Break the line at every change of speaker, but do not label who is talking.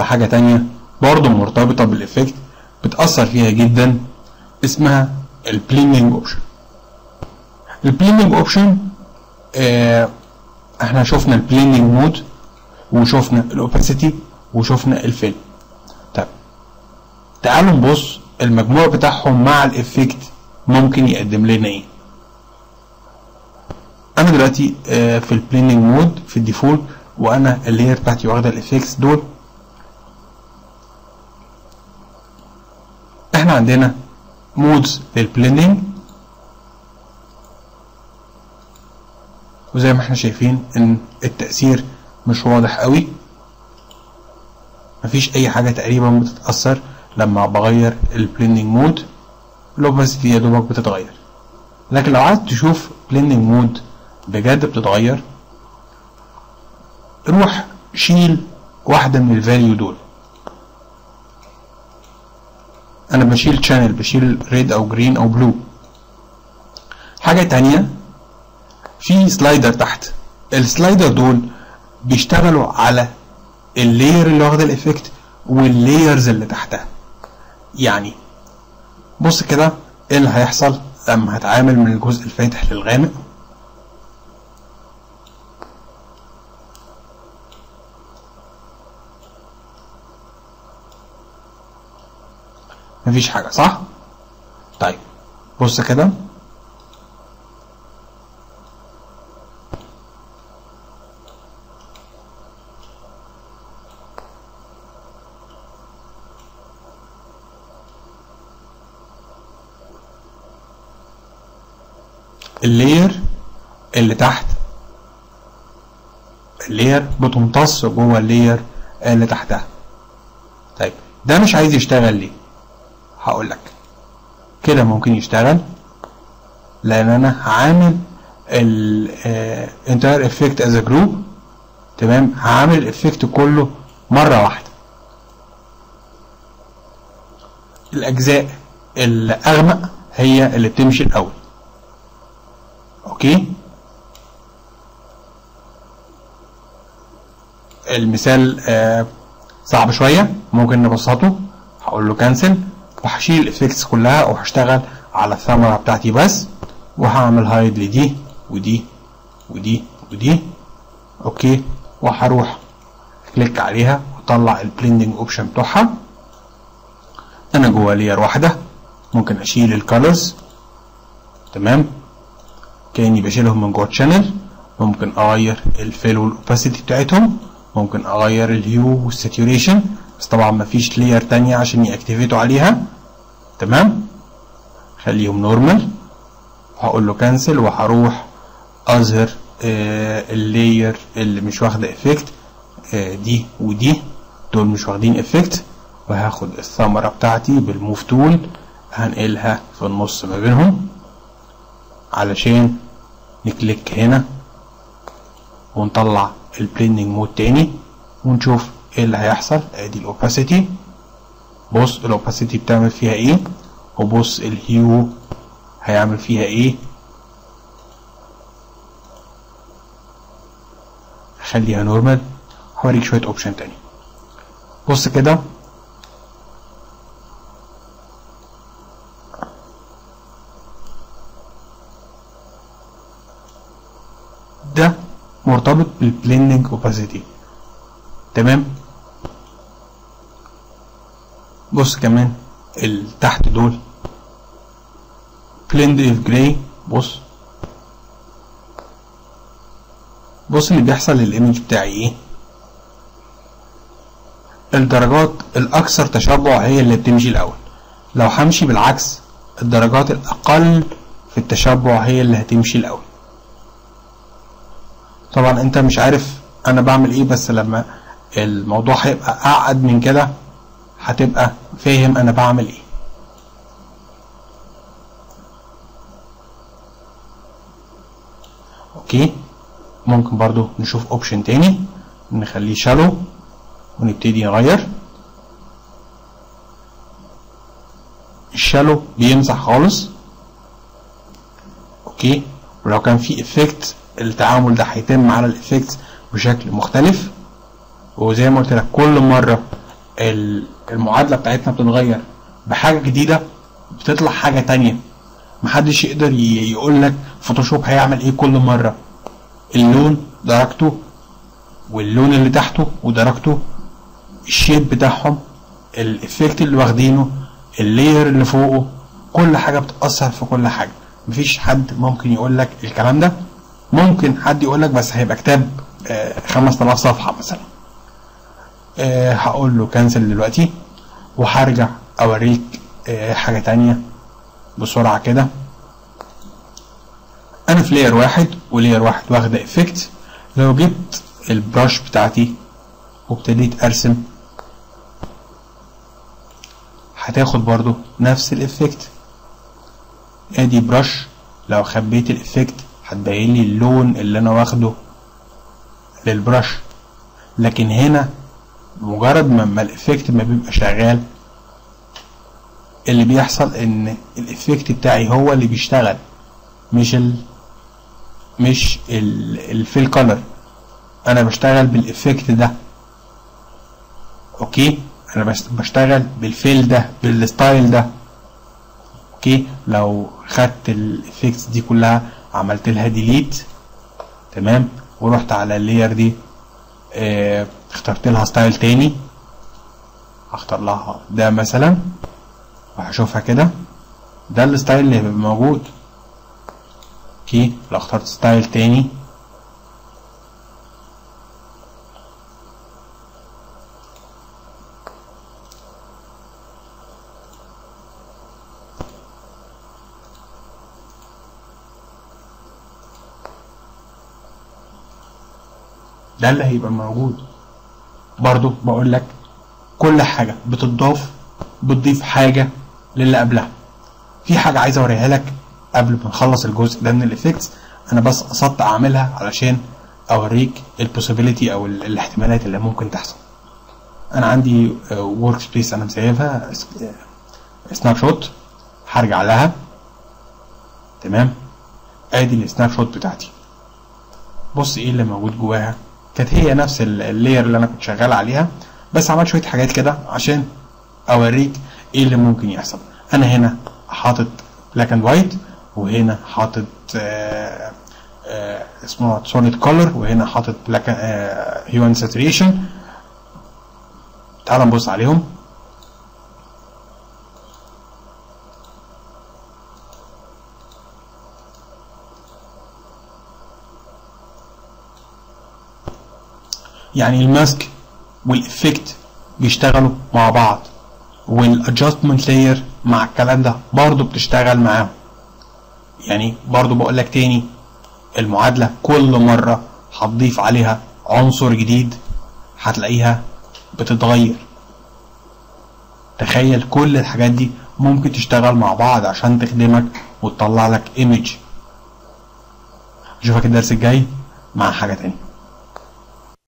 على حاجة تانية برضه مرتبطة بالإفكت بتأثر فيها جدا اسمها البليننج اوبشن البليننج اوبشن آه احنا شفنا البليننج مود وشفنا الاوباسيتي وشفنا الفيلم طيب تعالوا نبص المجموع بتاعهم مع الافكت ممكن يقدم لنا ايه انا دلوقتي آه في البليننج مود في الديفولت وانا اللاير بتاعتي واخده الافكتس دول احنا عندنا مودز للبليندنج وزي ما احنا شايفين ان التأثير مش واضح قوي مفيش اي حاجة تقريبا بتتأثر لما بغير البليندنج مود الاوباسيتي يا دوبك بتتغير لكن لو عايز تشوف بليندنج مود بجد بتتغير روح شيل واحدة من الفاليو دول انا بشيل شانل بشيل ريد او جرين او بلو حاجة تانية في سلايدر تحت السلايدر دول بيشتغلوا على اللاير اللي واخده الافكت واللايرز اللي تحتها يعني بص كده ايه اللي هيحصل لما هتعامل من الجزء الفاتح للغامق مفيش حاجة صح؟ طيب بص كده اللاير اللي تحت اللاير بتمتص جوه اللاير اللي تحتها طيب ده مش عايز يشتغل ليه هقول لك كده ممكن يشتغل لان انا هعامل الانتاير افكت از جروب تمام هعامل الافكت كله مره واحده الاجزاء الاغمق هي اللي بتمشي الاول اوكي المثال آه صعب شويه ممكن نبسطه هقول له كانسل وهشيل الافكتس كلها وهشتغل على الثمرة بتاعتي بس وهعمل هايد لدي ودي ودي ودي اوكي وهروح كليك عليها واطلع البليندنج اوبشن بتوعها انا جوه لير واحده ممكن اشيل الكالرز تمام كاني بشيلهم من جوه الشانل ممكن اغير الفيل والاوباسيتي بتاعتهم ممكن اغير الهيو والساتوريشن بس طبعا مفيش لير تانية عشان يأكتيفيتوا عليها تمام خليهم نورمال وهقول له كانسل وهروح اظهر آه اللاير اللي مش واخده افكت آه دي ودي دول مش واخدين افكت وهاخد الثمرة بتاعتي بالموف تول هنقلها في النص ما بينهم علشان نكليك هنا ونطلع البليندنج مود تاني ونشوف ايه اللي هيحصل ادي الاوباسيتي بص الاوباسيتي بتعمل فيها ايه وبص الهيو هيعمل فيها ايه خليها نورمال هوريك شويه اوبشن تاني بص كده ده مرتبط بالبليندنج اوباسيتي تمام بص كمان اللي تحت دول blend if gray بص بص اللي بيحصل للايمج بتاعي ايه الدرجات الاكثر تشبع هي اللي بتمشي الاول لو همشي بالعكس الدرجات الاقل في التشبع هي اللي هتمشي الاول طبعا انت مش عارف انا بعمل ايه بس لما الموضوع هيبقى اعقد من كده هتبقى فاهم انا بعمل ايه اوكي ممكن برضو نشوف اوبشن تاني نخليه شالو ونبتدي نغير الشالو بيمسح خالص اوكي ولو كان في افكت التعامل ده هيتم على الافكت بشكل مختلف وزي ما قلت لك كل مره ال- المعادله بتاعتنا بتتغير بحاجه جديده بتطلع حاجه تانية محدش يقدر ي- يقول لك فوتوشوب هيعمل ايه كل مره اللون درجته واللون اللي تحته ودرجته الشيب بتاعهم الافكت اللي واخدينه اللاير اللي فوقه كل حاجه بتاثر في كل حاجه مفيش حد ممكن يقول لك الكلام ده ممكن حد يقول لك بس هيبقى كتاب آه 5000 صفحه مثلا آه هقول له كانسل دلوقتي وهرجع اوريك آه حاجه تانية بسرعه كده انا في لاير واحد ولاير واحد واخده افكت لو جبت البراش بتاعتي وابتديت ارسم هتاخد برضو نفس الافكت ادي براش لو خبيت الافكت هتبين لي اللون اللي انا واخده للبراش لكن هنا مجرد ما ما الافكت ما بيبقى شغال اللي بيحصل ان الافكت بتاعي هو اللي بيشتغل مش ال مش ال الفيل كولر انا بشتغل بالافكت ده اوكي انا بس- بشتغل بالفيل ده بالستايل ده اوكي لو خدت الافكتس دي كلها عملت لها ديليت تمام ورحت على اللاير دي اه اخترت لها ستايل تاني هختار لها ده مثلا وهشوفها كده ده الستايل اللي هيبقى موجود اوكي لو اخترت ستايل تاني ده اللي هيبقى موجود برضو بقول لك كل حاجة بتضاف بتضيف حاجة للي قبلها في حاجة عايز اوريها لك قبل ما نخلص الجزء ده من الافكتس انا بس قصدت اعملها علشان اوريك البوسيبيليتي او ال- الاحتمالات اللي ممكن تحصل انا عندي ورك سبيس انا مسيبها سناب شوت هرجع لها تمام ادي السناب شوت بتاعتي بص ايه اللي موجود جواها كانت هي نفس ال- اللاير اللي انا كنت شغال عليها بس عملت شويه حاجات كده عشان اوريك ايه اللي ممكن يحصل انا هنا حاطط بلاك اند وايت وهنا حاطط آه آه اسمه سوليد كولر وهنا حاطط بلاك هيو ساتوريشن تعال نبص عليهم يعني الماسك والافكت بيشتغلوا مع بعض والادجستمنت لاير مع الكلام ده برضه بتشتغل معاهم يعني برضه بقول لك تاني المعادله كل مره هتضيف عليها عنصر جديد هتلاقيها بتتغير تخيل كل الحاجات دي ممكن تشتغل مع بعض عشان تخدمك وتطلع لك ايمج اشوفك الدرس الجاي مع حاجه تانية